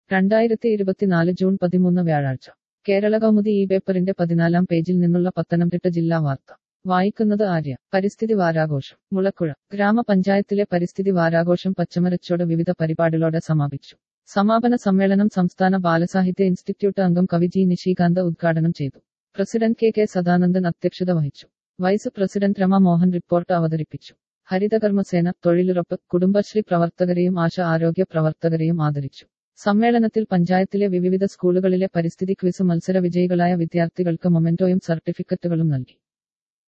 രണ്ടായിരത്തി ഇരുപത്തിനാല് ജൂൺ പതിമൂന്ന് വ്യാഴാഴ്ച കേരള കൗമുദി ഈ പേപ്പറിന്റെ പതിനാലാം പേജിൽ നിന്നുള്ള പത്തനംതിട്ട ജില്ലാ വാർത്ത വായിക്കുന്നത് ആര്യ പരിസ്ഥിതി വാരാഘോഷം മുളക്കുഴ ഗ്രാമപഞ്ചായത്തിലെ പരിസ്ഥിതി വാരാഘോഷം പച്ചമരച്ചോട് വിവിധ പരിപാടികളോടെ സമാപിച്ചു സമാപന സമ്മേളനം സംസ്ഥാന ബാലസാഹിത്യ ഇൻസ്റ്റിറ്റ്യൂട്ട് അംഗം കവി ജി നിശികാന്ത് ഉദ്ഘാടനം ചെയ്തു പ്രസിഡന്റ് കെ കെ സദാനന്ദൻ അധ്യക്ഷത വഹിച്ചു vice president Rama Mohan report അവതരിപ്പിച്ചു ഹരിതകർമ്മസേന തൊഴിലുറപ്പ് കുടുംബശ്രീ പ്രവർത്തകരെയും ആശ ആരോഗ്യ പ്രവർത്തകരെയും ആദരിച്ചു സമ്മേളനത്തിൽ പഞ്ചായത്തിലെ വിവിധ സ്കൂളുകളിലെ പരിസ്ഥിതി ക്വിസ് മത്സര വിജയികളായ വിദ്യാർത്ഥികൾക്ക് മൊമെന്റോയും സർട്ടിഫിക്കറ്റുകളും നൽകി